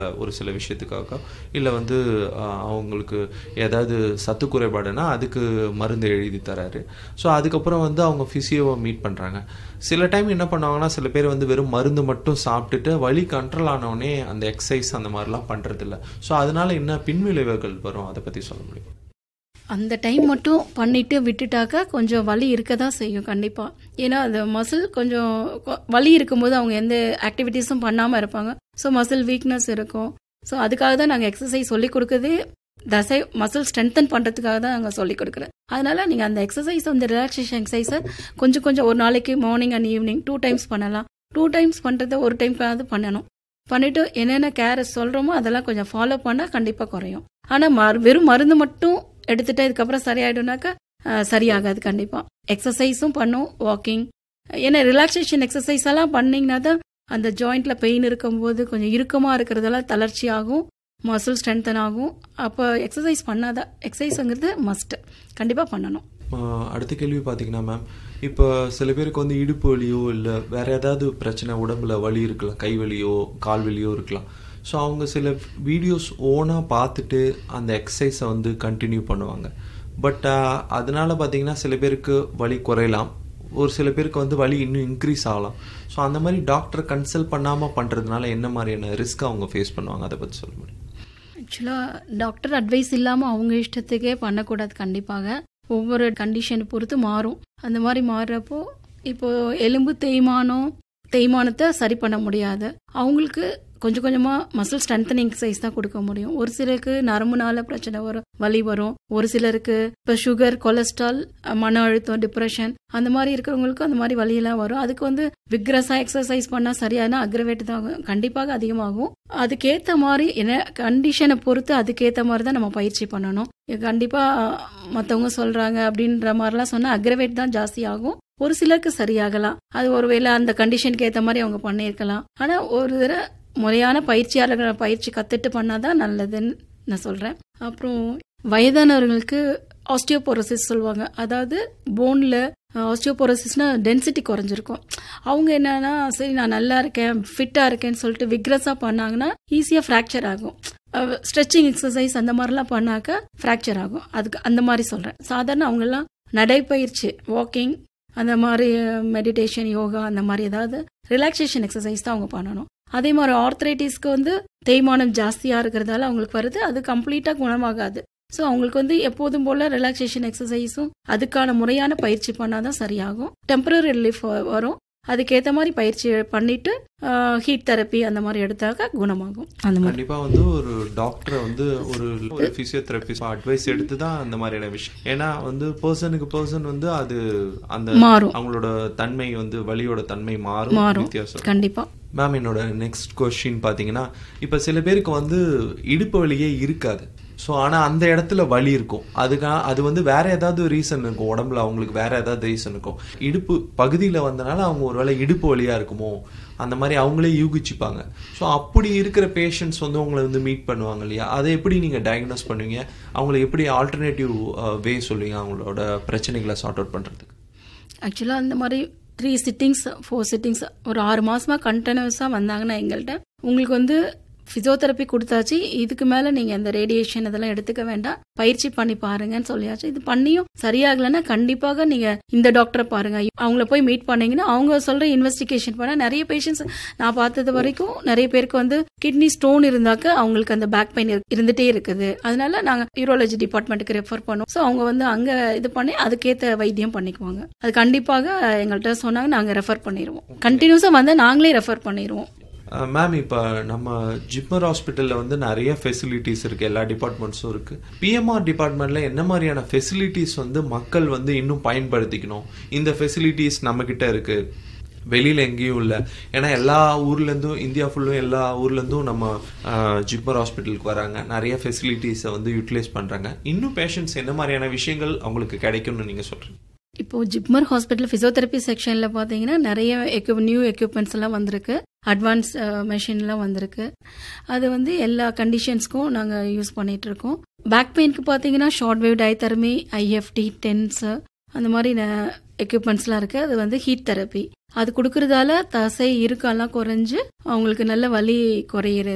ஒரு சில விஷயத்துக்காக இல்லை வந்து ஆஹ், அவங்களுக்கு ஏதாவது சத்து குறைபாடுனா அதுக்கு மருந்து எழுதி தராரு ஸோ அதுக்கப்புறம் வந்து அவங்க ஃபிசியோவை மீட் பண்ணுறாங்க சில டைம் என்ன பண்ணுவாங்கன்னா சில பேர் வந்து வெறும் மருந்து மட்டும் சாப்பிட்டுட்டு வலி கண்ட்ரோல் ஆனவுடனே அந்த எக்ஸசைஸ் அந்த மாதிரிலாம் பண்ணுறதில்ல ஸோ அதனால என்ன பின்விளைவுகள் வரும் அதை பற்றி சொல்ல முடியும் அந்த டைம் மட்டும் பண்ணிட்டு விட்டுட்டாக்கா கொஞ்சம் வலி இருக்க தான் செய்யும் கண்டிப்பாக ஏன்னா அந்த மசில் கொஞ்சம் கொ- வலி இருக்கும்போது அவங்க எந்த ஆக்டிவிட்டீஸும் பண்ணாமல் இருப்பாங்க ஸோ மசில் வீக்னஸ் இருக்கும் ஸோ அதுக்காக தான் நாங்கள் எக்ஸசைஸ் சொல்லி கொடுக்குறதே தசை மசில் ஸ்ட்ரென்தன் பண்ணுறதுக்காக தான் நாங்கள் சொல்லி கொடுக்குறோம் அதனால நீங்கள் அந்த எக்ஸசைஸ் அந்த ரிலாக்ஸேஷன் எக்ஸசைஸை கொஞ்சம் கொஞ்சம் ஒரு நாளைக்கு morning and evening two times பண்ணலாம் டூ டைம்ஸ் பண்ணுறத ஒரு டைம்க்காவது பண்ணணும் பண்ணிட்டு என்னென்ன கேர் சொல்கிறோமோ அதெல்லாம் கொஞ்சம் ஃபாலோ பண்ணால் கண்டிப்பாக குறையும் ஆனால் மரு வெறும் மருந்து மட்டும் எடுத்துட்டு இதுக்கப்புறம் சரியாயிடும்னாக்கா அஹ், சரியாகாது கண்டிப்பாக எக்ஸசைஸும் பண்ணும் வாக்கிங் ஏன்னா ரிலாக்ஸேஷன் எக்ஸசைஸ் எல்லாம் பண்ணிங்கன்னா தான் அந்த ஜாயிண்ட்ல பெயின் இருக்கும்போது கொஞ்சம் இறுக்கமாக இருக்கிறதெல்லாம் தளர்ச்சி ஆகும் மசில் ஸ்ட்ரென்தன் ஆகும் அப்போ எக்ஸசைஸ் பண்ணாதான் எக்ஸசைஸுங்கிறது மஸ்ட் கண்டிப்பாக பண்ணணும் ஆஹ் அடுத்த கேள்வி பார்த்தீங்கன்னா மேம் இப்போ சில பேருக்கு வந்து இடுப்பு வலியோ இல்லை வேற ஏதாவது பிரச்சனை உடம்புல வலி இருக்கலாம் கை வலியோ கால் வலியோ இருக்கலாம் ஸோ அவங்க சில வீடியோஸ் ஓனாக பார்த்துட்டு அந்த எக்ஸசைஸை வந்து கண்டினியூ பண்ணுவாங்க பட் அதனால பார்த்தீங்கன்னா சில பேருக்கு வலி குறையலாம் ஒரு சில பேருக்கு வந்து வலி இன்னும் இன்க்ரீஸ் ஆகலாம் ஸோ அந்த மாதிரி டாக்டரை கன்சல்ட் பண்ணாமல் பண்ணுறதுனால என்ன மாதிரியான ரிஸ்க் அவங்க ஃபேஸ் பண்ணுவாங்க அதை பற்றி சொல்ல முடியும் ஆக்சுவலாக டாக்டர் அட்வைஸ் இல்லாமல் அவங்க இஷ்டத்துக்கே பண்ணக்கூடாது கண்டிப்பாக ஒவ்வொரு கண்டிஷனை பொறுத்து மாறும் அந்த மாதிரி மாறுறப்போ இப்போ எலும்பு தேய்மானம் தேய்மானத்தை சரி பண்ண முடியாது அவங்களுக்கு கொஞ்சம் கொஞ்சமாக மசில் ஸ்ட்ரென்தனிங் எக்ஸசைஸ் தான் கொடுக்க முடியும் ஒரு சிலருக்கு நரம்புனால பிரச்சனை வரும் வலி வரும் ஒரு சிலருக்கு இப்போ சுகர் கொலஸ்ட்ரால் மன அழுத்தம் டிப்ரெஷன் அந்த மாதிரி இருக்கிறவங்களுக்கு அந்த மாதிரி வலியெல்லாம் வரும் அதுக்கு வந்து விக்ரஸா எக்ஸசைஸ் பண்ணால் சரியானா அக்ரவேட் தான் ஆகும். கண்டிப்பாக அதிகமாகும் அதுக்கேற்ற மாதிரி என்ன கண்டிஷனை பொறுத்து அதுக்கேற்ற மாதிரி தான் நம்ம பயிற்சி பண்ணணும் கண்டிப்பாக மற்றவங்க சொல்கிறாங்க அப்படின்ற மாதிரிலாம் சொன்னால் அக்ரவேட் தான் ஜாஸ்தி ஆகும் ஒரு சிலருக்கு சரியாகலாம் அது ஒருவேளை அந்த கண்டிஷனுக்கு ஏற்ற மாதிரி அவங்க பண்ணியிருக்கலாம் ஆனால் ஒரு தடவை முறையான பயிற்சியாளர்களை பயிற்சி கற்றுட்டு பண்ணாதான் நல்லதுன்னு நான் சொல்கிறேன் அப்புறம் வயதானவர்களுக்கு ஆஸ்டியோபோரோசிஸ் சொல்லுவாங்க அதாவது போனில் ஆஸ்டியோபோரோசிஸ்னா டென்சிட்டி குறைஞ்சிருக்கும் அவங்க என்னன்னா சரி நான் நல்லா இருக்கேன் ஃபிட்டாக இருக்கேன்னு சொல்லிட்டு விக்ரஸாக பண்ணாங்கன்னா ஈஸியாக ஃப்ராக்சர் ஆகும் ஸ்ட்ரெச்சிங் எக்ஸசைஸ் அந்த மாதிரிலாம் பண்ணாக்க ஃப்ராக்சர் ஆகும் அதுக்கு அந்த மாதிரி சொல்கிறேன் சாதாரண அவங்கெல்லாம் நடைப்பயிற்சி வாக்கிங் அந்த மாதிரி மெடிடேஷன் யோகா அந்த மாதிரி ஏதாவது ரிலாக்ஸேஷன் எக்ஸசைஸ் தான் அவங்க பண்ணணும் அதே மாதிரி ஆர்த்ரைட்டிஸ்க்கு வந்து தேய்மானம் ஜாஸ்தியாக இருக்கிறதால அவங்களுக்கு வருது அது கம்ப்ளீட்டாக குணமாகாது ஸோ அவங்களுக்கு வந்து எப்போதும் போல ரிலாக்ஸேஷன் எக்ஸசைஸும் அதுக்கான முறையான பயிற்சி பண்ணாதான் சரியாகும் டெம்பரரி ரிலீஃப் வரும் அதுக்கேற்ற மாதிரி பயிற்சி பண்ணிட்டு ஹீட் தெரப்பி அந்த மாதிரி எடுத்தாக்க குணமாகும் அந்த மாதிரி கண்டிப்பா வந்து ஒரு டாக்டரை வந்து ஒரு ஒரு பிசியோதெரபிஸ்ட் அட்வைஸ் எடுத்து தான் அந்த மாதிரியான விஷயம் ஏன்னா வந்து பர்சனுக்கு பர்சன் வந்து அது அந்த மாறும் அவங்களோட தன்மை வந்து வலியோட தன்மை மாறும் மாறும் வித்தியாசம் கண்டிப்பா மேம் என்னோட நெக்ஸ்ட் கொஸ்டின் பார்த்தீங்கன்னா இப்போ சில பேருக்கு வந்து இடுப்பு வலியே இருக்காது ஸோ ஆனால் அந்த இடத்துல வலி இருக்கும் அதுக்கா அது வந்து வேற ஏதாவது ரீசன் இருக்கும் உடம்புல அவங்களுக்கு வேற ஏதாவது ரீசன் இருக்கும் இடுப்பு பகுதியில் வந்தனால அவங்க ஒருவேளை இடுப்பு வலியா இருக்குமோ அந்த மாதிரி அவங்களே யூகிச்சுப்பாங்க ஸோ அப்படி இருக்கிற பேஷண்ட்ஸ் வந்து உங்களை வந்து மீட் பண்ணுவாங்க இல்லையா அதை எப்படி நீங்கள் டயக்னோஸ் பண்ணுவீங்க அவங்களை எப்படி ஆல்டர்னேட்டிவ் வே சொல்லுவீங்க அவங்களோட பிரச்சனைகளை சார்ட் அவுட் பண்ணுறதுக்கு ஆக்சுவலாக அந்த மாதிரி த்ரீ சிட்டிங்ஸ் ஃபோர் சிட்டிங்ஸ் ஒரு ஆறு மாசமா கண்டினியூஸாக வந்தாங்கன்னா எங்கள்கிட்ட உங்களுக்கு வந்து ஃபிசியோதெரப்பி கொடுத்தாச்சு இதுக்கு மேலே நீங்கள் இந்த ரேடியேஷன் இதெல்லாம் எடுத்துக்க வேண்டாம் பயிற்சி பண்ணி பாருங்கன்னு சொல்லியாச்சு இது பண்ணியும் சரியாகலைன்னா கண்டிப்பாக நீங்கள் இந்த டாக்டரை பாருங்க அவங்கள போய் மீட் பண்ணீங்கன்னா அவங்க சொல்கிற இன்வெஸ்டிகேஷன் பண்ண நிறைய பேஷண்ட்ஸ் நான் பார்த்தது வரைக்கும் நிறைய பேருக்கு வந்து கிட்னி ஸ்டோன் இருந்தாக்க அவங்களுக்கு அந்த பேக் பெயின் இருந்துட்டே இருக்குது அதனால நாங்கள் யூரோலஜி டிபார்ட்மெண்ட்டுக்கு ரெஃபர் பண்ணுவோம் ஸோ அவங்க வந்து அங்கே இது பண்ணி அதுக்கேற்ற வைத்தியம் பண்ணிக்குவாங்க அது கண்டிப்பாக எங்கள்கிட்ட சொன்னாங்க நாங்கள் ரெஃபர் பண்ணிடுவோம் கண்டினியூஸாக வந்து நாங்களே ரெஃபர் பண்ணிடுவோம் மேம் இப்போ நம்ம ஜிப்மர் ஹாஸ்பிட்டலில் வந்து நிறைய ஃபெசிலிட்டிஸ் இருக்குது எல்லா டிபார்ட்மெண்ட்ஸும் இருக்குது பிஎம்ஆர் டிபார்ட்மெண்ட்டில் என்ன மாதிரியான ஃபெசிலிட்டிஸ் வந்து மக்கள் வந்து இன்னும் பயன்படுத்திக்கணும் இந்த ஃபெசிலிட்டிஸ் நம்மக்கிட்ட இருக்குது வெளியில் எங்கேயும் இல்லை ஏன்னா எல்லா ஊர்லேருந்தும் இந்தியா ஃபுல்லும் எல்லா ஊர்லேருந்தும் நம்ம ஜிப்மர் ஹாஸ்பிட்டலுக்கு வராங்க நிறைய ஃபெசிலிட்டிஸை வந்து யூட்டிலைஸ் பண்ணுறாங்க இன்னும் பேஷண்ட்ஸ் என்ன மாதிரியான விஷயங்கள் அவங்களுக்கு கிடைக்கும்னு நீங்கள் சொல்கிறீங்க இப்போ ஜிப்மர் ஹாஸ்பிட்டல் ஃபிசியோதெரப்பி செக்ஷன்ல பாத்தீங்கன்னா நிறைய எக்யூப் நியூ எக்யூப்மெண்ட்ஸ் எல்லாம் வந்திருக்கு அட்வான்ஸ் மெஷின்லாம் வந்திருக்கு அது வந்து எல்லா கண்டிஷன்ஸ்க்கும் நாங்கள் யூஸ் பண்ணிட்டு இருக்கோம் பேக் பெயினுக்கு பார்த்தீங்கன்னா short wave diathermy IFT TENS அந்த மாதிரி எக்யூப்மெண்ட்ஸ்லாம் இருக்கு அது வந்து ஹீட் தெரப்பி அது கொடுக்கறதால தசை இருக்கெல்லாம் குறைஞ்சு அவங்களுக்கு நல்ல வலி குறையிறது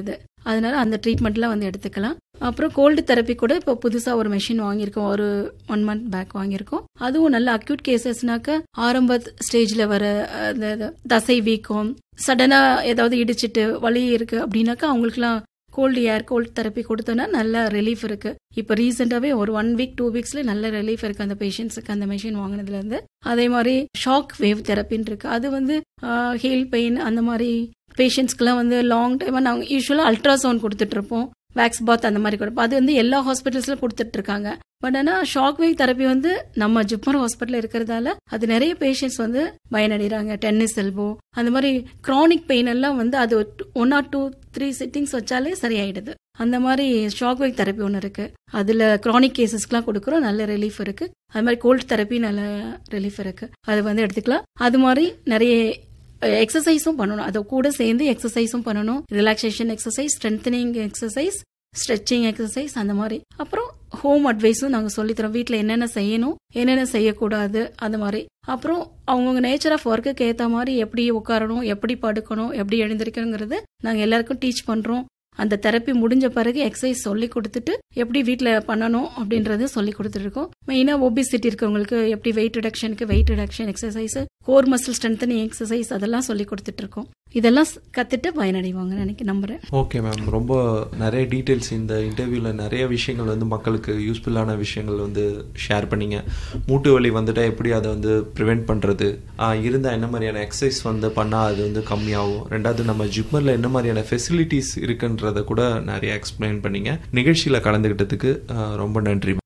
அதனால அந்த ட்ரீட்மெண்ட்லாம் வந்து எடுத்துக்கலாம் அப்புறம் கோல்டு தெரப்பி கூட இப்போ புதுசாக ஒரு மெஷின் வாங்கியிருக்கோம் ஒரு ஒன் மந்த் பேக் வாங்கியிருக்கோம் அதுவும் நல்ல அக்யூட் கேசஸ்னாக்க ஆரம்ப ஸ்டேஜில் வர அந்த அந்த தசை வீக்கம் சடனாக ஏதாவது இடிச்சிட்டு வலி இருக்கு அப்படின்னாக்கா அவங்களுக்குலாம் கோல்டு ஏர் கோல்டு தெரப்பி கொடுத்தோன்னா நல்ல ரிலீஃப் இருக்கு இப்போ ரீசெண்டாகவே ஒரு ஒன் வீக் டூ வீக்ஸ்ல நல்ல ரிலீஃப் இருக்கு அந்த பேஷண்ட்ஸுக்கு அந்த மெஷின் வாங்கினதுல இருந்து அதே மாதிரி ஷாக் வேவ் தெரப்பின்னு இருக்கு அது வந்து ஹீல் பெயின் அந்த மாதிரி பேஷண்ட்ஸ்க்குலாம் வந்து லாங் டைமாக நாங்கள் யூஸ்வலாக அல்ட்ராசவுண்ட் கொடுத்துட்டு இருப்போம் வேக்ஸ் பாத் அந்த மாதிரி கொடுப்போம் அது வந்து எல்லா ஹாஸ்பிட்டல்ஸ்ல கொடுத்துட்டு இருக்காங்க பட் ஆனால் ஷாக் வேவ் தெரப்பி வந்து நம்ம ஜிப்மர் ஹாஸ்பிட்டல் இருக்கிறதால அது நிறைய பேஷண்ட்ஸ் வந்து பயனடைகிறாங்க டென்னிஸ் எல்போ அந்த மாதிரி க்ரானிக் பெயின் எல்லாம் வந்து அது one or two three sittings வச்சாலே சரியாயிடுது அந்த மாதிரி ஷாக் வேவ் தெரப்பி ஒன்று இருக்கு அதில் க்ரானிக் கேசஸ்க்குலாம் கொடுக்குறோம் நல்ல ரிலீஃப் இருக்கு அது மாதிரி கோல்டு தெரப்பி நல்ல ரிலீஃப் இருக்கு அது வந்து எடுத்துக்கலாம் அது மாதிரி நிறைய எக்ஸசைஸும் பண்ணணும் அதை கூட சேர்ந்து எக்ஸசைஸும் பண்ணணும் relaxation exercise strengthening exercise stretching exercise அந்த மாதிரி அப்புறம் ஹோம் அட்வைஸும் நாங்கள் சொல்லித்தரோம் வீட்டில் என்னென்ன செய்யணும் என்னென்ன செய்யக்கூடாது அந்த மாதிரி அப்புறம் அவங்கவுங்க நேச்சர் ஆஃப் ஒர்க்குக்கு ஏற்ற மாதிரி எப்படி உட்காரணும் எப்படி படுக்கணும் எப்படி எழுந்திருக்கணுங்கிறது நாங்கள் எல்லாருக்கும் டீச் பண்ணுறோம் அந்த தெரப்பி முடிஞ்ச பிறகு எக்ஸசைஸ் சொல்லி கொடுத்துட்டு எப்படி வீட்டில் பண்ணணும் அப்படின்றத சொல்லி கொடுத்துருக்கோம் மெயினாக ஒபிசிட்டி இருக்கவங்களுக்கு எப்படி வெயிட் ரிடக்ஷனுக்கு weight reduction exercise core muscle strengthening exercise அதெல்லாம் சொல்லி கொடுத்துட்டு இருக்கோம் இதெல்லாம் கத்துட்டு பயனடைவாங்க நினைக்க நம்புறேன் ஓகே மேம் ரொம்ப நிறைய டீட்டெயில்ஸ் இந்த இன்டர்வியூவில் நிறைய விஷயங்கள் வந்து மக்களுக்கு யூஸ்ஃபுல்லான விஷயங்கள் வந்து ஷேர் பண்ணீங்க மூட்டு வலி வந்துட்டா எப்படி அதை வந்து ப்ரிவெண்ட் பண்ணுறது இருந்தால் என்ன மாதிரியான எக்ஸசைஸ் வந்து பண்ணால் அது வந்து கம்மியாகும் ரெண்டாவது நம்ம ஜிப்மரில் என்ன மாதிரியான ஃபெசிலிட்டிஸ் இருக்குன்றத கூட நிறைய எக்ஸ்பிளைன் பண்ணீங்க நிகழ்ச்சியில் கலந்துக்கிட்டதுக்கு ரொம்ப நன்றி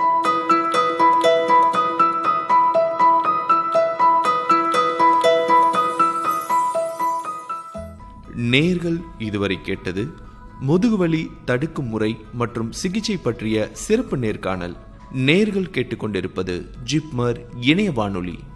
நேர்கள் இதுவரை கேட்டது முதுகுவலி தடுக்கும் முறை மற்றும் சிகிச்சை பற்றிய சிறப்பு நேர்காணல் நேர்கள் கேட்டுக்கொண்டிருப்பது ஜிப்மர் இணைய வானொலி